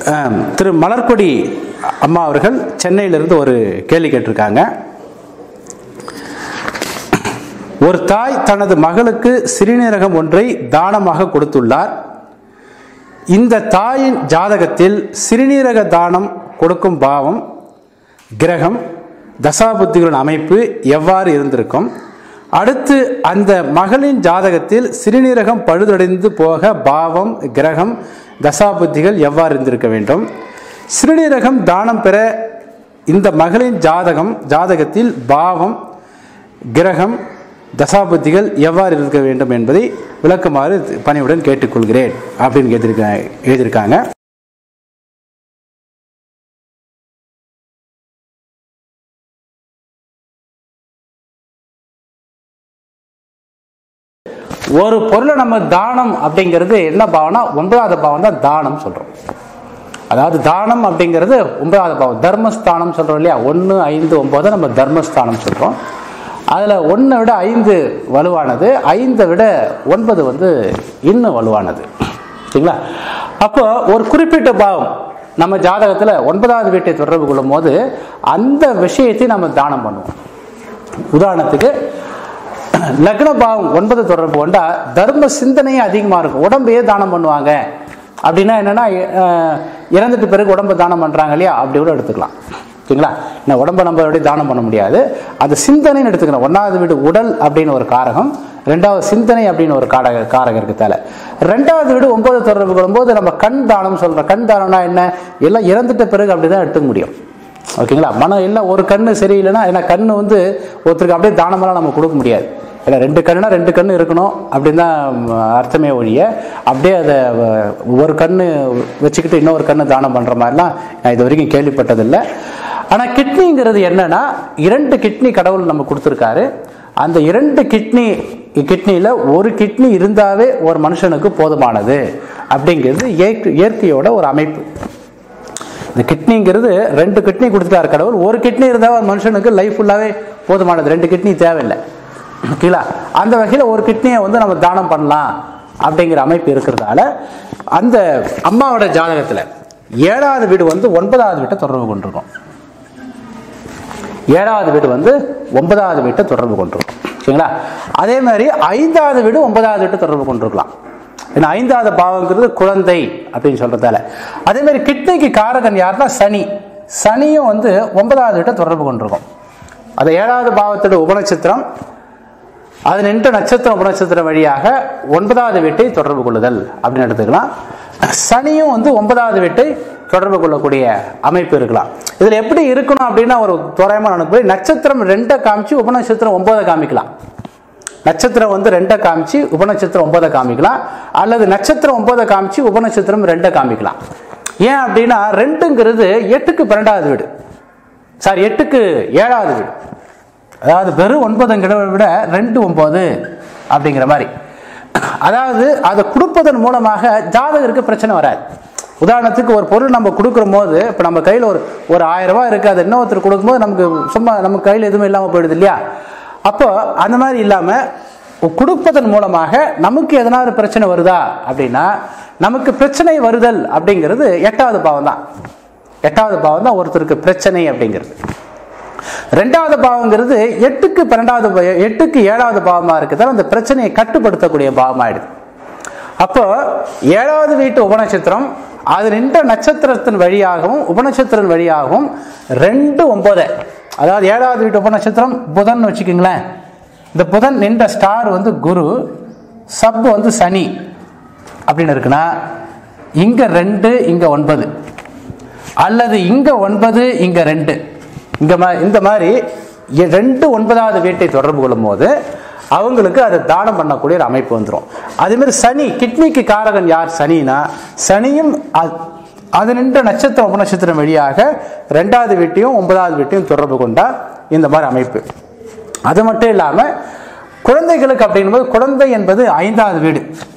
அஹ், திரு மலர்கொடி அம்மா அவர்கள் சென்னையிலிருந்து ஒரு கேள்வி கேட்டிருக்காங்க ஒரு தாய் தனது மகளுக்கு சிறுநீரகம் ஒன்றை தானமாக கொடுத்துள்ளார் இந்த தாயின் ஜாதகத்தில் சிறுநீரக தானம் கொடுக்கும் பாவம் கிரகம் தசாபுத்திகளின் அமைப்பு எவ்வாறு இருந்திருக்கும் அடுத்து அந்த மகளின் ஜாதகத்தில் சிறுநீரகம் பழுதடைந்து போக பாவம் கிரகம் தசாபுத்திகள் எவ்வாறு இருந்திருக்க வேண்டும் சிறுநீரகம் தானம் பெற இந்த மகளின் ஜாதகம் ஜாதகத்தில் பாவம் கிரகம் தசாபுத்திகள் எவ்வாறு இருக்க வேண்டும் என்பதை விளக்குமாறு பணிவுடன் கேட்டுக்கொள்கிறேன் அப்படின்னு கேட்டிருக்காங்க எழுதியிருக்காங்க ஒரு பொருளை நம்ம தானம் அப்படிங்கிறது என்ன பாவம்னா ஒன்பதாவது பாவம் தான் தானம் சொல்றோம் அதாவது தானம் அப்படிங்கிறது ஒன்பதாவது பாவம் தர்மஸ்தானம் சொல்றோம் இல்லையா ஒன்று ஐந்து ஒன்பது நம்ம தர்மஸ்தானம் சொல்றோம் அதில் ஒன்றை விட ஐந்து வலுவானது ஐந்தை விட ஒன்பது வந்து இன்னும் வலுவானது சரிங்களா அப்போ ஒரு குறிப்பிட்ட பாவம் நம்ம ஜாதகத்தில் ஒன்பதாவது வீட்டை தொடர்பு கொள்ளும் போது அந்த விஷயத்தை நம்ம தானம் பண்ணுவோம் உதாரணத்துக்கு லக்ன பாவம் ஒன்பது தொடர்பு கொண்டா தர்ம சிந்தனையே அதிகமாக இருக்கும் உடம்பையே தானம் பண்ணுவாங்க அப்படின்னா என்னன்னா அஹ், இறந்துட்டு பிறகு உடம்பை தானம் பண்றாங்க இல்லையா அப்படி கூட எடுத்துக்கலாம் சரிங்களா என்ன உடம்பை நம்ம எப்படி தானம் பண்ண முடியாது அந்த சிந்தனைன்னு எடுத்துக்கலாம் ஒன்றாவது வீடு உடல் அப்படின்னு ஒரு காரகம் ரெண்டாவது சிந்தனை அப்படின்னு ஒரு காரக காரகம் இருக்குதால ரெண்டாவது வீடு ஒன்பது தொடர்பு கொள்ளும்போது நம்ம கண் தானம் சொல்றோம் கண் தானம்னா என்ன எல்லாம் இறந்துட்ட பிறகு அப்படிதான் எடுத்துக்க முடியும் ஓகேங்களா மனம் இல்லை ஒரு கண்ணு சரியில்லைன்னா ஏன்னா கண்ணு வந்து ஒருத்தருக்கு அப்படியே தானமெல்லாம் நம்ம கொடுக்க முடியாது ஏன்னா ரெண்டு கண்ணுனா ரெண்டு கண்ணு இருக்கணும் அப்படின்னு தான் அர்த்தமே ஒழிய அப்படியே அதை அஹ், ஒரு கண்ணு வச்சுக்கிட்டு இன்னொரு கண்ணு தானம் பண்ணுற மாதிரிலாம் நான் இது வரைக்கும் கேள்விப்பட்டதில்லை ஆனால் கிட்னிங்கிறது என்னன்னா இரண்டு கிட்னி கடவுள் நம்ம கொடுத்துருக்காரு அந்த இரண்டு கிட்னி கிட்னியில் ஒரு கிட்னி இருந்தாவே ஒரு மனுஷனுக்கு போதுமானது அப்படிங்கிறது இயற்கை இயற்கையோட ஒரு அமைப்பு இந்த கிட்னிங்கிறது ரெண்டு கிட்னி கொடுத்துட்டாரு கடவுள் ஒரு கிட்னி இருந்தால் ஒரு மனுஷனுக்கு லைஃப் ஃபுல்லாகவே போதுமானது ரெண்டு கிட்னி தேவையில்லை ஓகேங்களா அந்த வகையில் ஒரு கிட்னியை வந்து நம்ம தானம் பண்ணலாம் அப்படிங்கிற அமைப்பு இருக்கிறதால அந்த அம்மாவோட ஜாதகத்தில் ஏழாவது வீடு வந்து ஒன்பதாவது வீட்டை தொடர்பு கொண்டிருக்கும் ஏழாவது வீடு வந்து ஒன்பதாவது வீட்டை தொடர்பு கொண்டிருக்கும் சரிங்களா அதே மாதிரி ஐந்தாவது வீடு ஒன்பதாவது வீட்டை தொடர்பு கொண்டிருக்கலாம் ஏன்னா ஐந்தாவது பாவங்கிறது குழந்தை அப்படின்னு சொல்றதால அதே மாதிரி கிட்னிக்கு காரகன் யாருன்னா சனி சனியும் வந்து ஒன்பதாவது வீட்டை தொடர்பு கொண்டிருக்கும் அது ஏழாவது பாவத்தோட உபநட்சத்திரம் அது நின்ற நட்சத்திரம் உபநட்சத்திரம் வழியாக ஒன்பதாவது வீட்டை தொடர்பு கொள்ளுதல் அப்படின்னு எடுத்துக்கலாம் சனியும் வந்து ஒன்பதாவது வீட்டை தொடர்பு கொள்ளக்கூடிய அமைப்பு இருக்கலாம் இதுல எப்படி இருக்கணும் அப்படின்னா ஒரு தோராயமா நினைப்பு நட்சத்திரம் ரெண்டை காமிச்சு உபநட்சத்திரம் ஒன்பதை காமிக்கலாம் நட்சத்திரம் வந்து ரெண்டை காமிச்சு உபநட்சத்திரம் ஒன்பதை காமிக்கலாம் அல்லது நட்சத்திரம் ஒன்பதை காமிச்சு உபநட்சத்திரம் ரெண்டை காமிக்கலாம் ஏன் அப்படின்னா ரெண்டுங்கிறது எட்டுக்கு பன்னெண்டாவது வீடு சாரி எட்டுக்கு ஏழாவது வீடு அதாவது வெறும் ஒன்பதுங்கிறத விட ரெண்டு ஒன்பது அப்படிங்கிற மாதிரி அதாவது அதை கொடுப்பதன் மூலமாக ஜாதகருக்கு பிரச்சனை வராது உதாரணத்துக்கு ஒரு பொருள் நம்ம கொடுக்குற போது இப்போ நம்ம கையில் ஒரு ஒரு ஆயிரம் ரூபாய் இருக்குது அது இன்னொருத்தர் கொடுக்கும்போது நமக்கு சும்மா நம்ம கையில் எதுவுமே இல்லாமல் போயிடுது இல்லையா அப்போ அந்த மாதிரி இல்லாமல் கொடுப்பதன் மூலமாக நமக்கு எதனாவது பிரச்சனை வருதா அப்படின்னா நமக்கு பிரச்சனை வருதல் அப்படிங்கிறது எட்டாவது பாவம் தான் எட்டாவது பாவம் தான் ஒருத்தருக்கு பிரச்சனை அப்படிங்கிறது ரெண்டாவது பாவங்கிறது எட்டுக்கு பன்னெண்டாவது பா- எட்டுக்கு ஏழாவது பாவமா இருக்குதால அந்த பிரச்சனையை கட்டுப்படுத்தக்கூடிய பாவமாயிடுது அப்போ ஏழாவது வீட்டு உபநட்சத்திரம் அது நின்ற நட்சத்திரத்தின் வழியாகவும் உபநட்சத்திரன் வழியாகவும் ரெண்டு ஒன்பது அதாவது ஏழாவது வீட்டு உபநட்சத்திரம் புதன் வச்சுக்கோங்களேன் இந்த புதன் நின்ற ஸ்டார் வந்து குரு சப் வந்து சனி அப்படின்னு இருக்குன்னா இங்க ரெண்டு இங்க ஒன்பது அல்லது இங்க ஒன்பது இங்க ரெண்டு இங்க மா- இந்த மாதிரி எ- ரெண்டு ஒன்பதாவது வீட்டை தொடர்பு கொள்ளும் போது அவங்களுக்கு அதை தானம் பண்ணக்கூடிய ஒரு அமைப்பு வந்துடும் அதே மாதிரி சனி கிட்னிக்கு காரகன் யார் சனினா சனியும் அ- அது நின்ற நட்சத்திரம் உபநட்சத்திரம் வழியாக ரெண்டாவது வீட்டையும் ஒன்பதாவது வீட்டையும் தொடர்பு கொண்டா இந்த மாதிரி அமைப்பு அது மட்டும் இல்லாம குழந்தைகளுக்கு அப்படிங்கும்போது குழந்தை என்பது ஐந்தாவது வீடு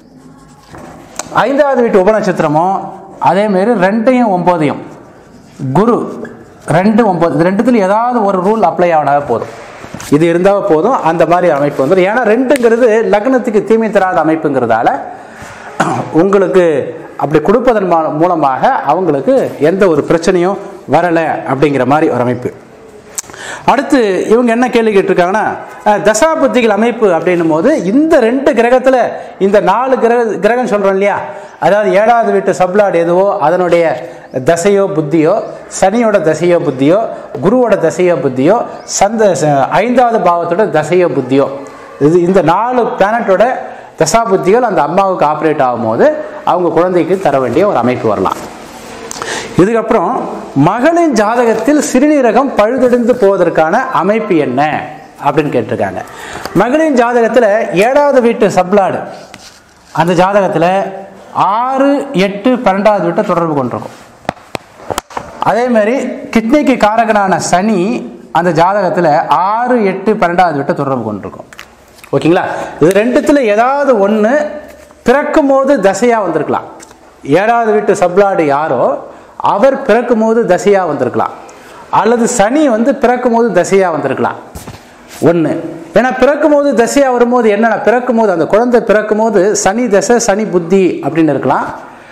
ஐந்தாவது வீட்டு உபநட்சத்திரமும் அதே மாதிரி ரெண்டையும் ஒன்பதையும் குரு ரெண்டு ஒன்பது இது ரெண்டுத்துல ஏதாவது ஒரு ரூல் அப்ளை ஆனா போதும் இது இருந்தால் போதும் அந்த மாதிரி அமைப்பு வந்துடும் ஏன்னா ரெண்டுங்கிறது லக்னத்துக்கு தீமை தராத அமைப்புங்கிறதால உங்களுக்கு அப்படி கொடுப்பதன் மூ- மூலமாக அவங்களுக்கு எந்த ஒரு பிரச்சனையும் வரலை அப்படிங்கிற மாதிரி ஒரு அமைப்பு அடுத்து இவங்க என்ன கேள்வி கேட்டிருக்காங்கன்னா அஹ், தசாபுத்திகள் அமைப்பு அப்படின்னும் போது இந்த ரெண்டு கிரகத்துல இந்த நாலு கிரக கிரகம் சொல்றோம் இல்லையா அதாவது ஏழாவது வீட்டு சப்ளாட் எதுவோ அதனுடைய தசையோ புத்தியோ சனியோட தசையோ புத்தியோ குருவோட தசையோ புத்தியோ சந்த ச- ஐந்தாவது பாவத்தோட தசையோ புத்தியோ இது இந்த நாலு பிளானட்டோட தசாபுத்திகள் அந்த அம்மாவுக்கு ஆப்ரேட் ஆகும்போது அவங்க குழந்தைக்கு தர வேண்டிய ஒரு அமைப்பு வரலாம் இதுக்கப்புறம் மகளின் ஜாதகத்தில் சிறுநீரகம் பழுதடைந்து போவதற்கான அமைப்பு என்ன அப்படின்னு கேட்டிருக்காங்க மகளின் ஜாதகத்தில் ஏழாவது வீட்டு சப்ளாடு அந்த ஜாதகத்தில் ஆறு எட்டு பன்னெண்டாவது வீட்டை தொடர்பு கொண்டிருக்கும் அதே மாதிரி கிட்னிக்கு காரகனான சனி அந்த ஜாதகத்தில் ஆறு எட்டு பன்னெண்டாவது வீட்டை தொடர்பு கொண்டிருக்கும் ஓகேங்களா இது ரெண்டுத்துல ஏதாவது ஒன்று பிறக்கும் போது தசையாக வந்திருக்கலாம் ஏழாவது வீட்டு சப்ளாடு யாரோ அவர் பிறக்கும் போது தசையாக வந்திருக்கலாம் அல்லது சனி வந்து பிறக்கும் போது தசையாக வந்திருக்கலாம் ஒன்று ஏன்னா பிறக்கும் போது தசையாக வரும்போது என்னன்னா பிறக்கும் போது அந்த குழந்தை பிறக்கும் போது சனி தசை சனி புத்தி அப்படின்னு இருக்கலாம்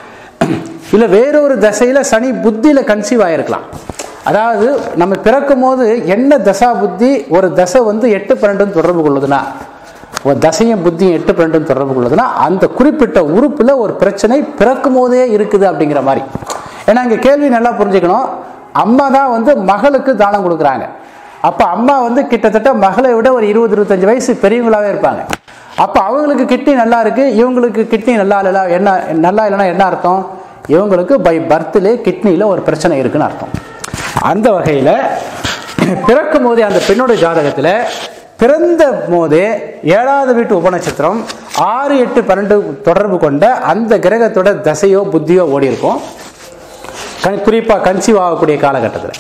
இல்லை வேறொரு தசையில் சனி புத்தியில் கன்சீவ் ஆகிருக்கலாம் அதாவது நம்ம பிறக்கும் போது என்ன தசா புத்தி ஒரு தசை வந்து எட்டு பன்னெண்டுன்னு தொடர்பு கொள்ளுதுன்னா ஒரு தசையும் புத்தியும் எட்டு பன்னெண்டுன்னு தொடர்பு கொள்ளுதுன்னா அந்த குறிப்பிட்ட உறுப்பில் ஒரு பிரச்சனை பிறக்கும் போதே இருக்குது அப்படிங்கிற மாதிரி ஏன்னா இங்கே கேள்வி நல்லா புரிஞ்சுக்கணும் அம்மா தான் வந்து மகளுக்கு தானம் கொடுக்குறாங்க அப்போ அம்மா வந்து கிட்டத்தட்ட மகளை விட ஒரு இருபது இருபத்தஞ்சு வயசு பெரியவங்களாவே இருப்பாங்க அப்போ அவங்களுக்கு கிட்னி நல்லா இருக்கு இவங்களுக்கு கிட்னி நல்லா இல்லை என்ன நல்லா இல்லைன்னா என்ன அர்த்தம் இவங்களுக்கு பை பர்த்லே கிட்னியில் ஒரு பிரச்சனை இருக்குன்னு அர்த்தம் அந்த வகையில் பிறக்கும் போதே அந்த பெண்ணோட ஜாதகத்தில் பிறந்த போதே ஏழாவது வீட்டு உபநட்சத்திரம் ஆறு எட்டு பன்னெண்டு தொடர்பு கொண்ட அந்த கிரகத்தோட தசையோ புத்தியோ ஓடி இருக்கும் கண் குறிப்பாக கன்சீவ் ஆகக்கூடிய காலகட்டத்தில்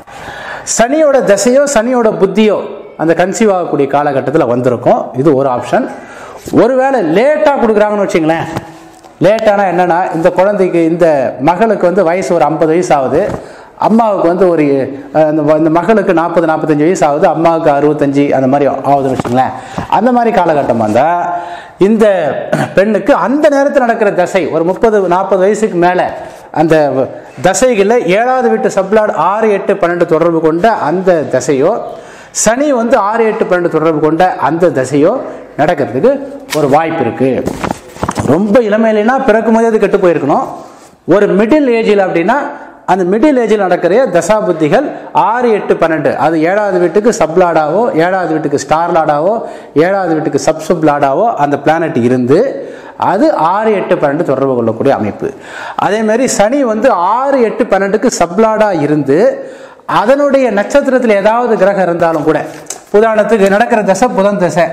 சனியோட தசையோ சனியோட புத்தியோ அந்த கன்சீவ் ஆகக்கூடிய காலகட்டத்தில் வந்திருக்கும் இது ஒரு ஆப்ஷன் ஒருவேளை லேட்டாக கொடுக்குறாங்கன்னு வச்சுங்களேன் லேட்டானா என்னன்னா இந்த குழந்தைக்கு இந்த மகளுக்கு வந்து வயசு ஒரு ஐம்பது வயசு ஆகுது அம்மாவுக்கு வந்து ஒரு அஹ், இந்த வ- இந்த மகளுக்கு நாற்பது நாற்பத்தஞ்சு வயசு ஆகுது அம்மாவுக்கு அறுபத்தஞ்சு அந்த மாதிரி ஆகுதுன்னு வச்சுங்களேன் அந்த மாதிரி காலகட்டம் வந்தால் இந்த பெண்ணுக்கு அந்த நேரத்தில் நடக்கிற தசை ஒரு முப்பது நாற்பது வயசுக்கு மேலே அந்த தசைகளில் ஏழாவது வீட்டு சப்ளாட் ஆறு எட்டு பன்னெண்டு தொடர்பு கொண்ட அந்த தசையோ சனி வந்து ஆறு எட்டு பன்னெண்டு தொடர்பு கொண்ட அந்த தசையோ நடக்கிறதுக்கு ஒரு வாய்ப்பு இருக்கு ரொம்ப இளமையிலனா பிறக்கும் போதே அது கெட்டு போயிருக்கணும் ஒரு மிடில் ஏஜில் அப்படின்னா அந்த மிடில் ஏஜில் நடக்கிற தசாபுத்திகள் ஆறு எட்டு பன்னெண்டு அது ஏழாவது வீட்டுக்கு சப்லாடாவோ ஏழாவது வீட்டுக்கு ஸ்டார் லாடாவோ ஏழாவது வீட்டுக்கு சப் சப் லாடாவோ அந்த பிளானட் இருந்து அது ஆறு எட்டு பன்னெண்டு தொடர்பு கொள்ளக்கூடிய அமைப்பு அதே மாதிரி சனி வந்து ஆறு எட்டு பன்னெண்டுக்கு சப்லாடா இருந்து அதனுடைய நட்சத்திரத்தில் ஏதாவது கிரகம் இருந்தாலும் கூட உதாரணத்துக்கு நடக்கிற தசை புதன் தசை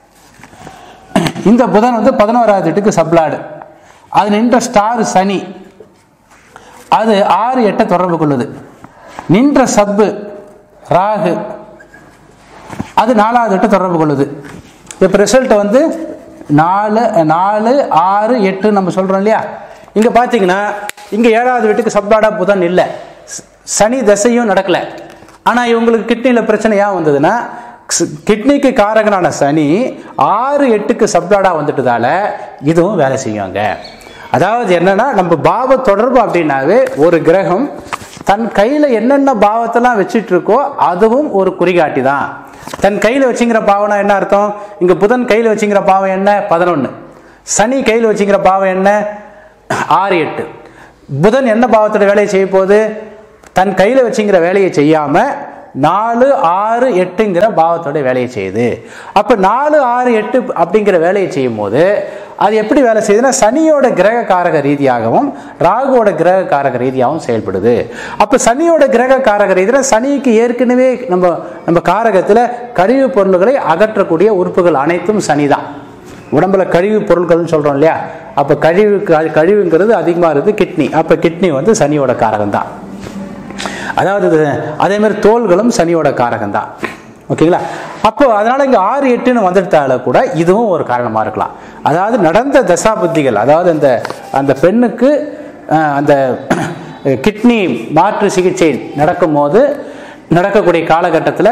இந்த புதன் வந்து பதினோராவது வீட்டுக்கு சப்ளாடு அது நின்ற ஸ்டார் சனி அது ஆறு எட்டை தொடர்பு கொள்ளுது நின்ற சப்பு ராகு அது நாலாவது எட்டு தொடர்பு கொள்ளுது இப்போ ரிசல்ட் வந்து நாலு நாலு ஆறு எட்டு நம்ம சொல்கிறோம் இல்லையா இங்கே பார்த்தீங்கன்னா இங்கே ஏழாவது வீட்டுக்கு சப்ளாடா புதன் இல்லை ச- சனி தசையும் நடக்கலை ஆனால் இவங்களுக்கு கிட்னியில் பிரச்சனை ஏன் வந்ததுன்னா ஸ்- கிட்னிக்கு காரகனான சனி ஆறு எட்டுக்கு சப்ளாடா வந்துட்டதால இதுவும் வேலை செய்யுங்க அதாவது என்னன்னா நம்ம பாவ தொடர்பு அப்படின்னாவே ஒரு கிரகம் தன் கையில் என்னென்ன பாவத்தெல்லாம் வச்சிட்டு இருக்கோ அதுவும் ஒரு குறிகாட்டி தான் தன் கையில் வச்சுங்கிற பாவனா என்ன அர்த்தம் இங்கே புதன் கையில் வச்சுங்கிற பாவம் என்ன பதினொன்று சனி கையில் வச்சுங்கிற பாவம் என்ன ஆறு எட்டு புதன் என்ன பாவத்தோட வேலையை செய்ய போகுது தன் கையில் வச்சுங்கிற வேலையை செய்யாமல் நாலு ஆறு எட்டுங்கிற பாவத்தோட வேலையை செய்யுது அப்போ நாலு ஆறு எட்டு அப்படிங்கிற வேலையை செய்யும் போது அது எப்படி வேலை செய்யுதுன்னா சனியோட கிரக காரக ரீதியாகவும் ராகுவோட கிரக காரக ரீதியாகவும் செயல்படுது அப்போ சனியோட கிரக காரக ரீதியில் சனிக்கு ஏற்கனவே நம்ம நம்ம காரகத்தில் கழிவுப் பொருள்களை அகற்றக்கூடிய உறுப்புகள் அனைத்தும் சனி தான் உடம்புல கழிவு பொருட்கள்னு சொல்கிறோம் இல்லையா அப்போ கழிவு கழிவுங்கிறது அதிகமாக இருக்குது கிட்னி அப்போ கிட்னி வந்து சனியோட காரகம் தான் அதாவது இது அதே மாதிரி தோள்களும் சனியோட காரகம் தான் ஓகேங்களா அப்போ அதனால இங்க ஆறு எட்டுன்னு வந்துட்டால கூட இதுவும் ஒரு காரணமா இருக்கலாம் அதாவது நடந்த தசாபுத்திகள் அதாவது அந்த அந்த பெண்ணுக்கு அஹ், அந்த கிட்னி மாற்று சிகிச்சை நடக்கும்போது நடக்கக்கூடிய காலகட்டத்தில்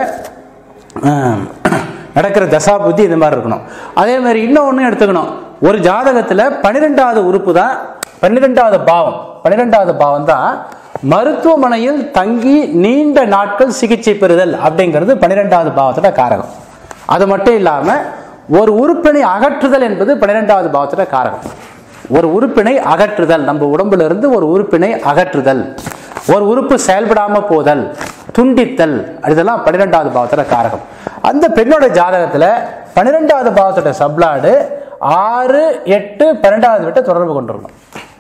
நடக்கிற தசா புத்தி இந்த மாதிரி இருக்கணும் அதே மாதிரி இன்னொன்று எடுத்துக்கணும் ஒரு ஜாதகத்தில் பன்னிரெண்டாவது உறுப்பு தான் பன்னிரெண்டாவது பாவம் பன்னிரெண்டாவது பாவம் தான் மருத்துவமனையில் தங்கி நீண்ட நாட்கள் சிகிச்சை பெறுதல் அப்படிங்கிறது பன்னிரெண்டாவது பாவத்தோட காரகம் அது மட்டும் இல்லாம ஒரு உறுப்பினை அகற்றுதல் என்பது பன்னிரெண்டாவது பாவத்தோட காரகம் ஒரு உறுப்பினை அகற்றுதல் நம்ம உடம்புல இருந்து ஒரு உறுப்பினை அகற்றுதல் ஒரு உறுப்பு செயல்படாம போதல் துண்டித்தல் இதெல்லாம் பன்னிரெண்டாவது பாவத்தோட காரகம் அந்த பெண்ணோட ஜாதகத்துல பன்னிரெண்டாவது பாவத்தோட சப்ளாடு ஆறு எட்டு பன்னெண்டாவது விட்ட தொடர்பு கொண்டிருக்கும்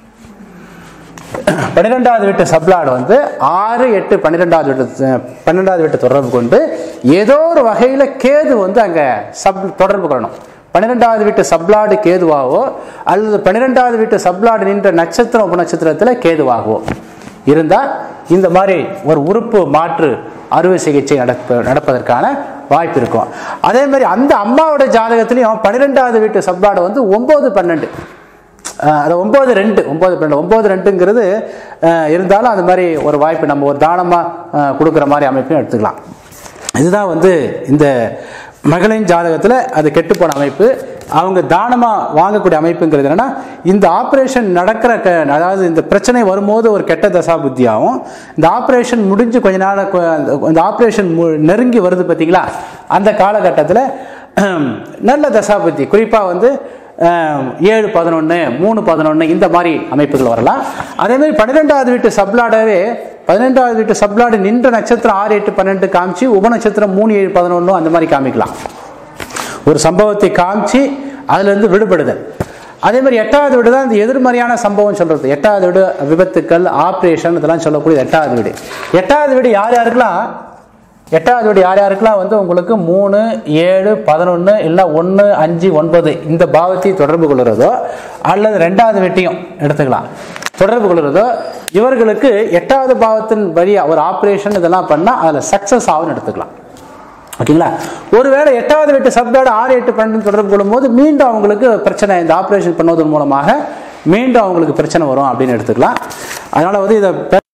பன்னிரெண்டாவது வீட்டு சப்ளாடு வந்து ஆறு எட்டு பன்னிரெண்டாவது வீட்டு பன்னெண்டாவது வீட்டு தொடர்பு கொண்டு ஏதோ ஒரு வகையில் கேது வந்து அங்கே சப் தொடர்பு கொள்ளணும் பன்னிரெண்டாவது வீட்டு சப்ளாடு கேதுவாகவோ அல்லது பன்னிரெண்டாவது வீட்டு சப்ளாடு நின்ற நட்சத்திரம் உபநட்சத்திரத்தில் கேதுவாகவோ இருந்தால் இந்த மாதிரி ஒரு உறுப்பு மாற்று அறுவை சிகிச்சை நடப்ப நடப்பதற்கான வாய்ப்பு இருக்கும் அதே மாதிரி அந்த அம்மாவோட ஜாதகத்திலையும் பன்னிரெண்டாவது வீட்டு சப்ளாடு வந்து ஒம்பது பன்னெண்டு அஹ் அது ஒம்பது ரெண்டு ஒம்பது பன்னெண்டு ஒம்பது ரெண்டுங்கிறது அஹ் இருந்தாலும் அது மாதிரி ஒரு வாய்ப்பு நம்ம ஒரு தானமாக கொடுக்குற மாதிரி அமைப்பையும் எடுத்துக்கலாம் இதுதான் வந்து இந்த மகளின் ஜாதகத்தில் அது கெட்டுப்போன அமைப்பு அவங்க தானமாக வாங்கக்கூடிய அமைப்புங்கிறது என்னன்னா இந்த ஆப்ரேஷன் நடக்கிற க அதாவது இந்த பிரச்சனை வரும்போது ஒரு கெட்ட தசா புத்தியாகும் இந்த ஆப்ரேஷன் முடிஞ்சு கொஞ்ச நாள் கொ- இந்த ஆப்ரேஷன் நெருங்கி வருது பார்த்தீங்களா அந்த காலகட்டத்தில் நல்ல தசா புத்தி குறிப்பாக வந்து அஹ், ஏழு பதினொன்று மூணு பதினொன்று இந்த மாதிரி அமைப்புகள் வரலாம் அதே மாதிரி பன்னிரெண்டாவது வீட்டு சப்ளாடவே பதினெண்டாவது வீட்டு சப்ளாடு நின்ற நட்சத்திரம் ஆறு எட்டு பன்னெண்டு காமிச்சு உப நட்சத்திரம் மூணு ஏழு பதினொன்று அந்த மாதிரி காமிக்கலாம் ஒரு சம்பவத்தை காமிச்சு அதுல இருந்து விடுபடுதல் அதே மாதிரி எட்டாவது வீடு தான் இந்த எதிர்மறையான சம்பவம் சொல்றது எட்டாவது வீடு விபத்துக்கள் ஆப்ரேஷன் இதெல்லாம் சொல்லக்கூடிய எட்டாவது வீடு எட்டாவது வீடு யார் யாருக்கெல்லாம் எட்டாவது வீடு யார் யாருக்கெல்லாம் வந்து உங்களுக்கு மூணு ஏழு பதினொன்று இல்லை ஒன்று அஞ்சு ஒன்பது இந்த பாவத்தை தொடர்பு கொள்கிறதோ அல்லது ரெண்டாவது வீட்டையும் எடுத்துக்கலாம் தொடர்பு கொள்கிறதோ இவர்களுக்கு எட்டாவது பாவத்தின் வழியா ஒரு ஆப்ரேஷன் இதெல்லாம் பண்ணால் அதில் சக்ஸஸ் ஆகும்னு எடுத்துக்கலாம் ஓகேங்களா ஒருவேளை எட்டாவது வீட்டு சப்டாடு ஆறு எட்டு பன்னெண்டு தொடர்பு கொள்ளும்போது மீண்டும் அவங்களுக்கு பிரச்சனை இந்த ஆப்ரேஷன் பண்ணுவதன் மூலமாக மீண்டும் அவங்களுக்கு பிரச்சனை வரும் அப்படின்னு எடுத்துக்கலாம் அதனால வந்து இதை